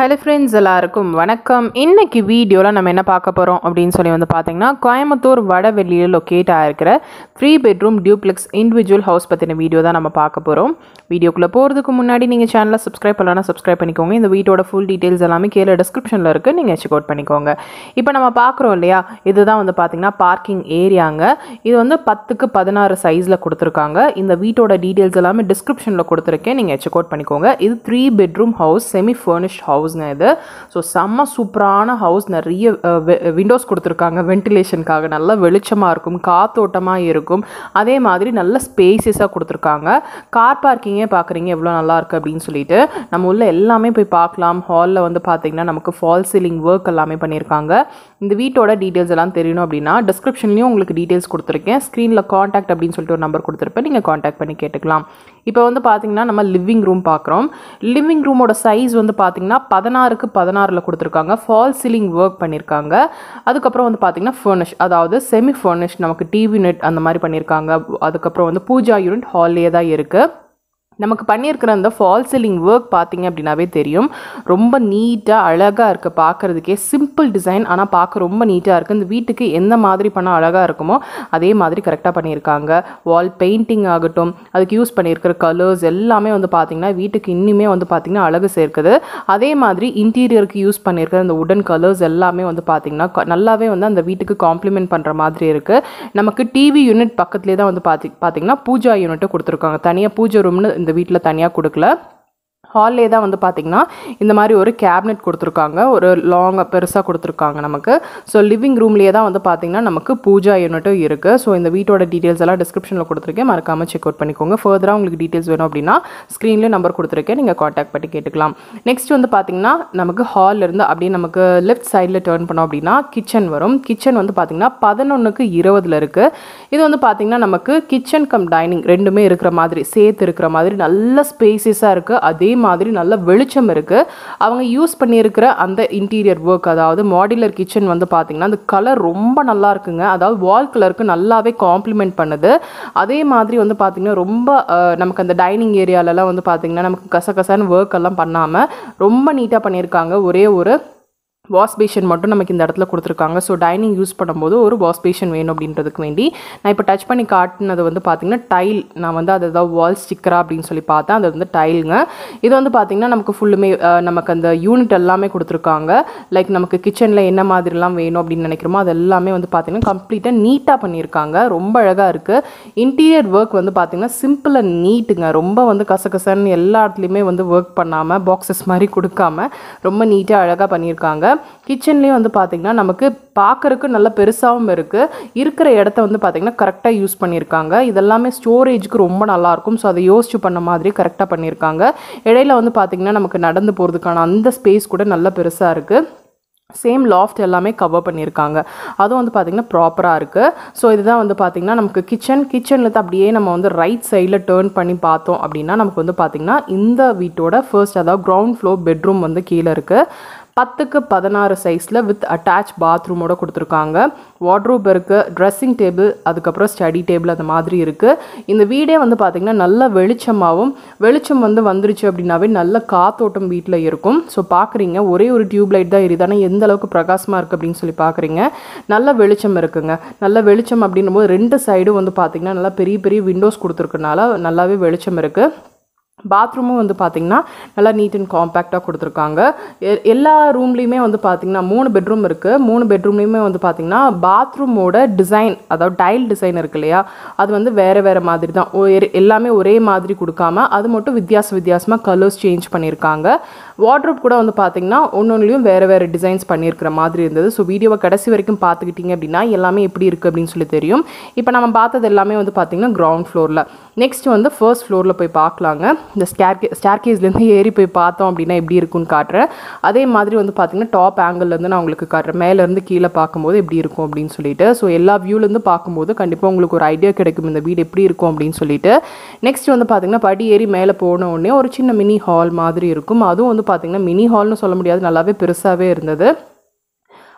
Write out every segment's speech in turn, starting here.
hello friends எல்லாருக்கும் வணக்கம் இன்னைக்கு வீடியோவில் நம்ம என்ன பார்க்க போகிறோம் அப்படின்னு சொல்லி வந்து பார்த்தீங்கன்னா கோயம்புத்தூர் வடவெளியில் லொக்கேட் ஆகிருக்கிற three bedroom duplex individual house பற்றின வீடியோ தான் நம்ம பார்க்க போகிறோம் வீடியோக்குள்ளே போகிறதுக்கு முன்னாடி நீங்கள் சேனலை சப்ஸ்கிரைப் பண்ணலாம் சப்ஸ்கிரைப் பண்ணிக்கோங்க இந்த வீட்டோட ஃபுல் டீட்டெயில்ஸ் எல்லாமே கீழே டிஸ்கிரிப்ஷனில் இருக்குது நீங்கள் செக் அவுட் பண்ணிக்கோங்க இப்போ நம்ம பார்க்குறோம் இல்லையா இதுதான் வந்து பார்த்தீங்கன்னா பார்க்கிங் ஏரியாங்க இது வந்து பத்துக்கு பதினாறு சைஸில் கொடுத்துருக்காங்க இந்த வீட்டோட டீட்டெயில்ஸ் எல்லாமே டிஸ்கிரிப்ஷனில் கொடுத்துருக்கேன் நீங்கள் செக் அவுட் பண்ணிக்கோங்க இது three bedroom house semi furnished ஹவுஸ்ங்க இது ஸோ செம்ம சூப்பரான ஹவுஸ் நிறைய விண்டோஸ் கொடுத்துருக்காங்க வென்டிலேஷனுக்காக நல்லா வெளிச்சமாக இருக்கும் காத்தோட்டமாக இருக்கும் அதே மாதிரி நல்ல ஸ்பேசியஸாக கொடுத்துருக்காங்க கார் பார்க்கிங்கே பார்க்குறீங்க எவ்வளோ நல்லா இருக்குது அப்படின்னு சொல்லிட்டு நம்ம உள்ள எல்லாமே போய் பார்க்கலாம் ஹாலில் வந்து பார்த்தீங்கன்னா நமக்கு ஃபால் சீலிங் ஒர்க் எல்லாமே பண்ணியிருக்காங்க இந்த வீட்டோட டீட்டெயில்ஸ் எல்லாம் தெரியணும் அப்படின்னா டிஸ்கிரிப்ஷன்லேயும் உங்களுக்கு டீட்டெயில்ஸ் கொடுத்துருக்கேன் ஸ்க்ரீனில் காண்டாக்ட் அப்படின்னு சொல்லிட்டு ஒரு நம்பர் கொடுத்துருப்பேன் நீங்கள் காண்டாக்ட் பண்ணி கேட்டுக்கலாம் இப்போ வந்து பார்த்தீங்கன்னா நம்ம லிவிங் ரூம் பார்க்குறோம் லிவிங் ரூமோட சைஸ் வந்து பார்த்தீங்கன்னா பதினாறுக்கு பதினாறில் கொடுத்துருக்காங்க ஃபால் சீலிங் ஒர்க் பண்ணியிருக்காங்க அதுக்கப்புறம் வந்து பார்த்தீங்கன்னா ஃபர்னிஷ் அதாவது செமி ஃபர்னிஷ் நமக்கு டிவி யூனிட் அந்த மாதிரி பண்ணியிருக்காங்க அதுக்கப்புறம் வந்து பூஜா யூனிட் ஹால்லே தான் இருக்குது நமக்கு பண்ணியிருக்கிற அந்த ஃபால் சீலிங் ஒர்க் பார்த்தீங்க அப்படின்னாவே தெரியும் ரொம்ப நீட்டாக அழகாக இருக்குது பார்க்குறதுக்கே சிம்பிள் டிசைன் ஆனால் பார்க்க ரொம்ப நீட்டாக இருக்குது இந்த வீட்டுக்கு எந்த மாதிரி பண்ணால் அழகாக இருக்குமோ அதே மாதிரி கரெக்டாக பண்ணியிருக்காங்க வால் பெயிண்டிங் ஆகட்டும் அதுக்கு யூஸ் பண்ணியிருக்கிற கலர்ஸ் எல்லாமே வந்து பார்த்திங்கன்னா வீட்டுக்கு இன்னுமே வந்து பார்த்திங்கன்னா அழகு சேர்க்குது அதே மாதிரி இன்டீரியருக்கு யூஸ் பண்ணியிருக்கிற அந்த உடன் கலர்ஸ் எல்லாமே வந்து பார்த்திங்கன்னா க- நல்லாவே வந்து அந்த வீட்டுக்கு காம்ப்ளிமெண்ட் பண்ணுற மாதிரி இருக்குது நமக்கு டிவி யூனிட் பக்கத்துலேயே தான் வந்து பார்த்தி பார்த்திங்கன்னா பூஜா யூனிட்டு கொடுத்துருக்காங்க தனியாக பூஜை ரூம்னு இந்த வீட்டில் தனியாக கொடுக்கல ஹால்லே தான் வந்து பார்த்திங்கன்னா இந்த மாதிரி ஒரு கேபினெட் கொடுத்துருக்காங்க ஒரு லாங்காக பெருசாக கொடுத்துருக்காங்க நமக்கு ஸோ லிவிங் ரூம்லேயே தான் வந்து பார்த்திங்கன்னா நமக்கு பூஜா யூனிட்டும் இருக்குது ஸோ இந்த வீட்டோட டீட்டெயில்ஸ் எல்லாம் டிஸ்கிரிப்ஷனில் கொடுத்துருக்கேன் மறக்காமல் செக் அவுட் பண்ணிக்கோங்க ஃபர்தராக உங்களுக்கு டீட்டெயில்ஸ் வேணும் அப்படின்னா ஸ்க்ரீன்லேயே நம்பர் கொடுத்துருக்கேன் நீங்கள் காண்டாக்ட் பண்ணி கேட்டுக்கலாம் நெக்ஸ்ட் வந்து பார்த்திங்கன்னா நமக்கு ஹாலில் இருந்து அப்படியே நமக்கு லெஃப்ட் சைடில் டேர்ன் பண்ணோம் அப்படின்னா கிச்சன் வரும் கிச்சன் வந்து பார்த்திங்கன்னா பதினொன்றுக்கு இருபதில் இருக்குது இது வந்து பார்த்திங்கன்னா நமக்கு கிச்சன் கம் டைனிங் ரெண்டுமே இருக்கிற மாதிரி சேர்த்து இருக்கிற மாதிரி நல்ல ஸ்பேசியஸாக இருக்குது அதே மாதிரி நல்ல வெளிச்சம் இருக்குது அவங்க யூஸ் பண்ணியிருக்கிற அந்த இன்டீரியர் ஒர்க் அதாவது மாடுலர் கிச்சன் வந்து பார்த்திங்கன்னா அந்த கலர் ரொம்ப நல்லா இருக்குங்க அதாவது வால் கலருக்கு நல்லாவே காம்ப்ளிமெண்ட் பண்ணுது அதே மாதிரி வந்து பார்த்திங்கன்னா ரொம்ப அஹ், நமக்கு அந்த டைனிங் ஏரியாலலாம் வந்து பார்த்திங்கன்னா நமக்கு கசகசன்னு ஒர்க் எல்லாம் பண்ணாமல் ரொம்ப நீட்டாக பண்ணியிருக்காங்க ஒரே ஒரு வாஷ் பேஷன் மட்டும் நமக்கு இந்த இடத்துல கொடுத்துருக்காங்க ஸோ டைனிங் யூஸ் பண்ணும்போது ஒரு வாஷ் பேஷன் வேணும் அப்படின்றதுக்கு வேண்டி நான் இப்போ டச் பண்ணி காட்டினது வந்து பார்த்திங்கன்னா டைல் நான் வந்து அது ஏதாவது வால் ஸ்டிக்கரா அப்படின்னு சொல்லி பார்த்தேன் அது வந்து டைலுங்க இது வந்து பார்த்திங்கன்னா நமக்கு ஃபுல்லுமே அஹ், நமக்கு அந்த யூனிட் எல்லாமே கொடுத்துருக்காங்க லைக் நமக்கு கிச்சனில் என்ன மாதிரிலாம் வேணும் அப்படின்னு நினைக்கிறோமோ அது எல்லாமே வந்து பார்த்திங்கன்னா கம்ப்ளீட்டாக நீட்டாக பண்ணியிருக்காங்க ரொம்ப அழகாக இருக்குது இன்டீரியர் ஒர்க் வந்து பார்த்திங்கன்னா சிம்பிள் அண்ட் நீட்டுங்க ரொம்ப வந்து கசகசன்னு எல்லா இடத்துலையுமே வந்து ஒர்க் பண்ணாமல் பாக்ஸஸ் மாதிரி கொடுக்காம ரொம்ப நீட்டாக அழகாக பண்ணியிருக்காங்க கிச்சன்லேயும் வந்து பார்த்திங்கன்னா நமக்கு பார்க்கறதுக்கு நல்ல பெருசாகவும் இருக்குது இருக்கிற இடத்த வந்து பார்த்திங்கன்னா கரெக்டாக யூஸ் பண்ணியிருக்காங்க இதெல்லாமே ஸ்டோரேஜ்க்கு ரொம்ப நல்லாயிருக்கும் ஸோ அதை யோசிச்சு பண்ண மாதிரி கரெக்டாக பண்ணியிருக்காங்க இடையில வந்து பார்த்திங்கன்னா நமக்கு நடந்து போகிறதுக்கான அந்த ஸ்பேஸ் கூட நல்ல பெருசாக இருக்குது சேம் லாஃப்ட் எல்லாமே கவர் பண்ணியிருக்காங்க அதுவும் வந்து பார்த்திங்கன்னா ப்ராப்பராக இருக்குது ஸோ இதுதான் வந்து பார்த்திங்கன்னா நமக்கு கிச்சன் கிச்சனில் அப்படியே நம்ம வந்து ரைட் சைடில் டேர்ன் பண்ணி பார்த்தோம் அப்படின்னா நமக்கு வந்து பார்த்திங்கன்னா இந்த வீட்டோட ஃபர்ஸ்ட் அதாவது கிரவுண்ட் ஃப்ளோர் பெட்ரூம் வந்து கீழே இருக்குது பத்துக்கு பதினாறு சைஸில் வித் அட்டாச் பாத்ரூமோட கொடுத்துருக்காங்க வார்ட்ரோப் இருக்குது ட்ரெஸ்ஸிங் டேபிள் அதுக்கப்புறம் ஸ்டடி டேபிள் அந்த மாதிரி இருக்குது இந்த வீடே வந்து பார்த்திங்கன்னா நல்ல வெளிச்சமாகவும் வெளிச்சம் வந்து வந்துருச்சு அப்படின்னாவே நல்ல காத்தோட்டம் வீட்டில் இருக்கும் ஸோ பார்க்குறீங்க ஒரே ஒரு டியூப் லைட் தான் எரியுது ஆனால் எந்த அளவுக்கு பிரகாசமாக இருக்குது அப்படின்னு சொல்லி பார்க்குறீங்க நல்ல வெளிச்சம் இருக்குங்க நல்ல வெளிச்சம் அப்படின்னும் போது ரெண்டு சைடும் வந்து பார்த்திங்கன்னா நல்லா பெரிய பெரிய விண்டோஸ் கொடுத்துருக்கனால நல்லாவே வெளிச்சம் இருக்குது பாத்ரூமும் வந்து பார்த்திங்கன்னா நல்லா நீட் அண்ட் காம்பேக்டாக கொடுத்துருக்காங்க எ- எல்லா ரூம்லேயுமே வந்து பார்த்திங்கன்னா மூணு பெட்ரூம் இருக்குது மூணு பெட்ரூம்லேயுமே வந்து பார்த்திங்கன்னா பாத்ரூமோட டிசைன் அதாவது டைல் டிசைன் இருக்கு இல்லையா அது வந்து வேறு வேறு மாதிரி தான் ஒரே- எல்லாமே ஒரே மாதிரி கொடுக்காம அது மட்டும் வித்தியாச வித்தியாசமாக கலர்ஸ் சேஞ்ச் பண்ணியிருக்காங்க வார்ட்ரோப் கூட வந்து பார்த்திங்கன்னா ஒன்னொன்றுலையும் வேறு வேறு டிசைன்ஸ் பண்ணியிருக்கிற மாதிரி இருந்தது ஸோ வீடியோவை கடைசி வரைக்கும் பார்த்துக்கிட்டிங்க அப்படின்னா எல்லாமே எப்படி இருக்குது அப்படின்னு சொல்லி தெரியும் இப்போ நம்ம பார்த்தது எல்லாமே வந்து பார்த்திங்கன்னா கிரவுண்ட் ஃப்ளோரில் நெக்ஸ்ட் வந்து ஃபர்ஸ்ட் ஃப்ளோரில் போய் பார்க்கலாங்க இந்த ஸ்கேர்கே ஸ்டேர்கேஸ்லேருந்து ஏறி போய் பார்த்தோம் அப்படின்னா எப்படி இருக்குன்னு காட்டுறேன் அதே மாதிரி வந்து பார்த்திங்கன்னா டாப் ஆங்கிள்லேருந்து நான் உங்களுக்கு காட்டுறேன் மேலேருந்து கீழே பார்க்கும்போது எப்படி இருக்கும் அப்படின்னு சொல்லிட்டு ஸோ எல்லா வியூலேருந்து பார்க்கும்போது கண்டிப்பாக உங்களுக்கு ஒரு ஐடியா கிடைக்கும் இந்த வீடு எப்படி இருக்கும் அப்படின்னு சொல்லிட்டு நெக்ஸ்ட் வந்து பார்த்திங்கன்னா படி ஏறி மேலே போன உடனே ஒரு சின்ன மினி ஹால் மாதிரி இருக்கும் அதுவும் வந்து பார்த்திங்கன்னா மினி ஹால்னு சொல்ல முடியாது நல்லாவே பெருசாகவே இருந்தது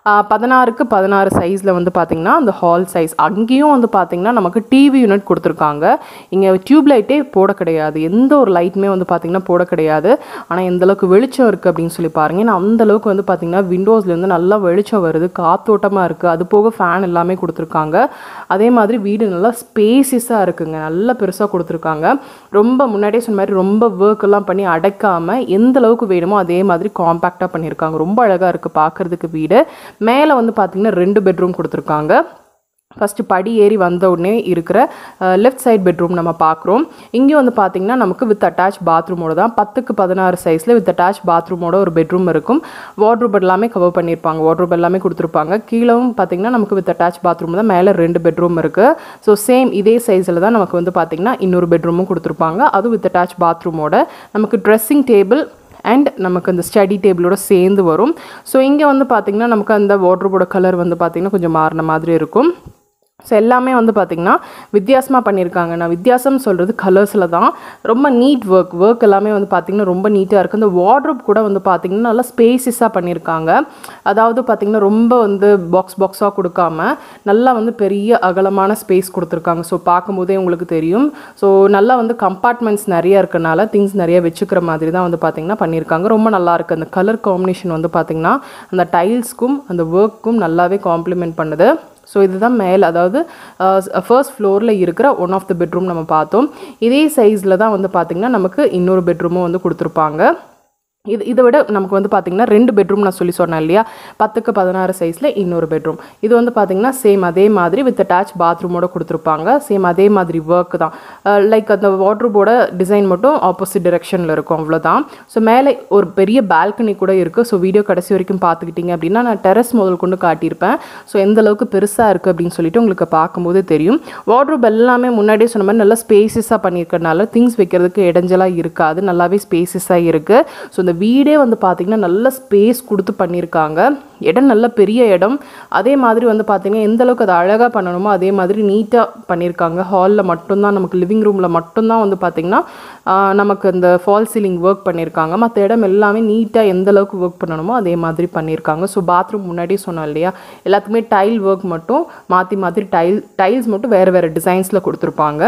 பதினாறுக்கு பதினாறு சைஸில் வந்து பார்த்திங்கன்னா அந்த ஹால் சைஸ் அங்கேயும் வந்து பார்த்திங்கன்னா நமக்கு டிவி யூனிட் கொடுத்துருக்காங்க இங்கே டியூப் லைட்டே போட கிடையாது எந்த ஒரு லைட்டுமே வந்து பார்த்திங்கன்னா போட கிடையாது ஆனால் எந்த அளவுக்கு வெளிச்சம் இருக்குது அப்படின்னு சொல்லி பாருங்க ஏன்னா அந்த அளவுக்கு வந்து பார்த்திங்கன்னா விண்டோஸ்லேருந்து நல்லா வெளிச்சம் வருது காத்தோட்டமாக இருக்குது அது போக ஃபேன் எல்லாமே கொடுத்துருக்காங்க அதே மாதிரி வீடு நல்லா ஸ்பேசியஸாக இருக்குங்க நல்லா பெருசாக கொடுத்துருக்காங்க ரொம்ப முன்னாடியே சொன்ன மாதிரி ரொம்ப ஒர்க் எல்லாம் பண்ணி அடைக்காமல் எந்த அளவுக்கு வேணுமோ அதே மாதிரி காம்பேக்டாக பண்ணியிருக்காங்க ரொம்ப அழகாக இருக்குது பார்க்குறதுக்கு வீடு மேலே வந்து பார்த்திங்கன்னா ரெண்டு பெட்ரூம் கொடுத்துருக்காங்க ஃபஸ்ட்டு படி ஏறி வந்த உடனே இருக்கிற லெஃப்ட் சைட் பெட்ரூம் நம்ம பார்க்குறோம் இங்கே வந்து பார்த்திங்கன்னா நமக்கு வித் அட்டாச் பாத்ரூமோட தான் பத்துக்கு பதினாறு சைஸில் வித் அட்டாச் பாத்ரூமோட ஒரு பெட்ரூம் இருக்கும் வாட்ரூப் எல்லாமே கவர் பண்ணியிருப்பாங்க வாட்ரூப் எல்லாமே கொடுத்துருப்பாங்க கீழவும் பார்த்திங்கன்னா நமக்கு வித் அட்டாச் பாத்ரூம் தான் மேலே ரெண்டு பெட்ரூம் இருக்குது ஸோ சேம் இதே சைஸில் தான் நமக்கு வந்து பார்த்திங்கன்னா இன்னொரு பெட்ரூமும் கொடுத்துருப்பாங்க அதுவும் வித் அட்டாச் பாத்ரூமோட நமக்கு ட்ரெஸ்ஸிங் டேபிள் அண்ட் நமக்கு அந்த ஸ்டடி டேபிளோட சேர்ந்து வரும் ஸோ இங்கே வந்து பார்த்திங்கன்னா நமக்கு அந்த வாட்ரூபோட கலர் வந்து பார்த்திங்கன்னா கொஞ்சம் மாறின மாதிரி இருக்கும் ஸோ எல்லாமே வந்து பார்த்திங்கன்னா வித்தியாசமாக பண்ணியிருக்காங்க நான் வித்தியாசம் சொல்கிறது கலர்ஸில் தான் ரொம்ப நீட் ஒர்க் ஒர்க் எல்லாமே வந்து பார்த்திங்கன்னா ரொம்ப நீட்டாக இருக்குது இந்த வார்ட்ரோப் கூட வந்து பார்த்திங்கன்னா நல்லா ஸ்பேசிஸாக பண்ணியிருக்காங்க அதாவது பார்த்திங்கன்னா ரொம்ப வந்து பாக்ஸ் பாக்ஸாக கொடுக்காம நல்லா வந்து பெரிய அகலமான ஸ்பேஸ் கொடுத்துருக்காங்க ஸோ பார்க்கும்போதே உங்களுக்கு தெரியும் ஸோ நல்லா வந்து கம்பார்ட்மெண்ட்ஸ் நிறைய இருக்கனால திங்ஸ் நிறைய வச்சுக்கிற மாதிரி தான் வந்து பார்த்திங்கன்னா பண்ணியிருக்காங்க ரொம்ப நல்லா இருக்குது அந்த கலர் காம்பினேஷன் வந்து பார்த்திங்கன்னா அந்த டைல்ஸ்க்கும் அந்த ஒர்க்கும் நல்லாவே காம்ப்ளிமெண்ட் பண்ணுது ஸோ இதுதான் மேலே அதாவது ஃபர்ஸ்ட் ஃப்ளோரில் இருக்கிற ஒன் ஆஃப் த பெட்ரூம் நம்ம பார்த்தோம் இதே சைஸில் தான் வந்து பார்த்திங்கன்னா நமக்கு இன்னொரு பெட்ரூமும் வந்து கொடுத்துருப்பாங்க இது இதை விட நமக்கு வந்து பார்த்திங்கன்னா ரெண்டு பெட்ரூம் நான் சொல்லி சொன்னேன் இல்லையா பத்துக்கு பதினாறு சைஸில் இன்னொரு பெட்ரூம் இது வந்து பார்த்திங்கன்னா சேம் அதே மாதிரி வித் அட்டாச் பாத்ரூமோட கொடுத்துருப்பாங்க சேம் அதே மாதிரி ஒர்க் தான் லைக் அந்த வாட்ரூபோட டிசைன் மட்டும் ஆப்போசிட் டிரெக்ஷனில் இருக்கும் அவ்வளோதான் ஸோ மேலே ஒரு பெரிய பால்கனி கூட இருக்குது ஸோ வீடியோ கடைசி வரைக்கும் பார்த்துக்கிட்டிங்க அப்படின்னா நான் டெரஸ் முதல் கொண்டு காட்டியிருப்பேன் ஸோ எந்த அளவுக்கு பெருசாக இருக்குது அப்படின்னு சொல்லிட்டு உங்களுக்கு பார்க்கும்போது தெரியும் வாட்ரூப் எல்லாமே முன்னாடியே சொன்ன மாதிரி நல்லா ஸ்பேசியஸாக பண்ணியிருக்கறனால திங்ஸ் வைக்கிறதுக்கு இடைஞ்சலாக இருக்காது நல்லாவே ஸ்பேசியஸாக இருக்குது ஸோ இந்த வீடே வந்து பார்த்திங்கன்னா நல்ல ஸ்பேஸ் கொடுத்து பண்ணியிருக்காங்க இடம் நல்ல பெரிய இடம் அதே மாதிரி வந்து பார்த்திங்கன்னா எந்த அளவுக்கு அதை அழகாக பண்ணணுமோ அதே மாதிரி நீட்டாக பண்ணியிருக்காங்க ஹாலில் மட்டும்தான் நமக்கு லிவிங் ரூமில் மட்டும்தான் வந்து பார்த்திங்கன்னா ஆஹ், நமக்கு இந்த ஃபால் சீலிங் ஒர்க் பண்ணியிருக்காங்க மற்ற இடம் எல்லாமே நீட்டாக எந்த அளவுக்கு ஒர்க் பண்ணணுமோ அதே மாதிரி பண்ணியிருக்காங்க ஸோ பாத்ரூம் முன்னாடியே சொன்னோம் இல்லையா எல்லாத்துக்குமே டைல் ஒர்க் மட்டும் மாற்றி மாற்றி டைல் டைல்ஸ் மட்டும் வேறு வேறு டிசைன்ஸில் கொடுத்துருப்பாங்க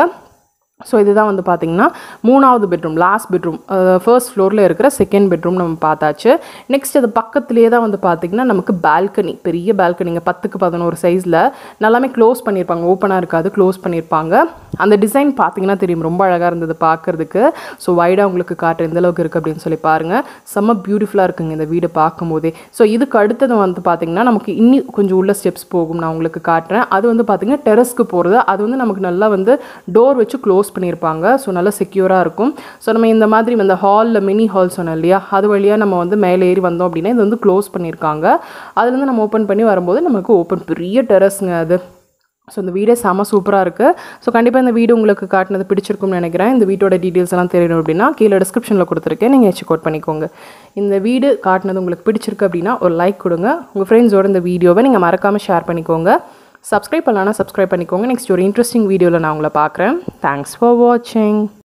ஸோ இதுதான் வந்து பார்த்தீங்கன்னா மூணாவது பெட்ரூம் லாஸ்ட் பெட்ரூம் ஃபர்ஸ்ட் ஃப்ளோரில் இருக்கிற செகண்ட் பெட்ரூம் நம்ம பார்த்தாச்சு நெக்ஸ்ட் அது பக்கத்துலேயே தான் வந்து பார்த்திங்கன்னா நமக்கு பால்கனி பெரிய பால்கனிங்க பத்துக்கு பதினோரு சைஸில் நல்லாமே க்ளோஸ் பண்ணியிருப்பாங்க ஓப்பனாக இருக்காது க்ளோஸ் பண்ணியிருப்பாங்க அந்த டிசைன் பார்த்தீங்கன்னா தெரியும் ரொம்ப அழகாக இருந்தது பார்க்குறதுக்கு ஸோ வைடாக உங்களுக்கு காட்டுற எந்த அளவுக்கு இருக்குது அப்படின்னு சொல்லி பாருங்கள் செம்ம பியூட்டிஃபுல்லாக இருக்குங்க இந்த வீடு பார்க்கும்போதே ஸோ இதுக்கு அடுத்தது வந்து பார்த்திங்கன்னா நமக்கு இன்னி கொஞ்சம் உள்ள ஸ்டெப்ஸ் போகும் நான் உங்களுக்கு காட்டுறேன் அது வந்து பார்த்திங்கன்னா டெரஸ்க்கு போகிறது அது வந்து நமக்கு நல்லா வந்து டோர் வச்சு க்ளோஸ் பண்ணியிருப்பாங்க ஸோ நல்லா செக்யூராக இருக்கும் ஸோ நம்ம இந்த மாதிரி இந்த ஹாலில் மினி ஹால் சொன்னோம் இல்லையா அது வழியாக நம்ம வந்து மேலே ஏறி வந்தோம் அப்படின்னா இது வந்து க்ளோஸ் பண்ணியிருக்காங்க அதுலேருந்து நம்ம ஓப்பன் பண்ணி வரும்போது நமக்கு ஓப்பன் பெரிய டெரஸ்ங்க அது ஸோ இந்த வீடே செம சூப்பராக இருக்குது ஸோ கண்டிப்பாக இந்த வீடு உங்களுக்கு காட்டினது பிடிச்சிருக்கும்னு நினைக்கிறேன் இந்த வீட்டோட டீட்டெயில்ஸ் எல்லாம் தெரியணும் அப்படின்னா கீழே டிஸ்கிரிப்ஷனில் கொடுத்துருக்கேன் நீங்கள் செக் அவுட் பண்ணிக்கோங்க இந்த வீடு காட்டினது உங்களுக்கு பிடிச்சிருக்கு அப்படின்னா ஒரு லைக் கொடுங்க உங்கள் ஃப்ரெண்ட்ஸோட இந்த வீடியோவை நீங்கள் மறக்காமல் ஷேர் பண்ணிக்கோங்க சப்ஸ்கிரைப் பண்ணலான்னா சப்ஸ்கிரைப் பண்ணிக்கோங்க நெக்ஸ்ட் ஒரு இன்ட்ரெஸ்டிங் வீடியோவில் நான் உங்களை பார்க்குறேன் தேங்க்ஸ் ஃபார் வாட்சிங்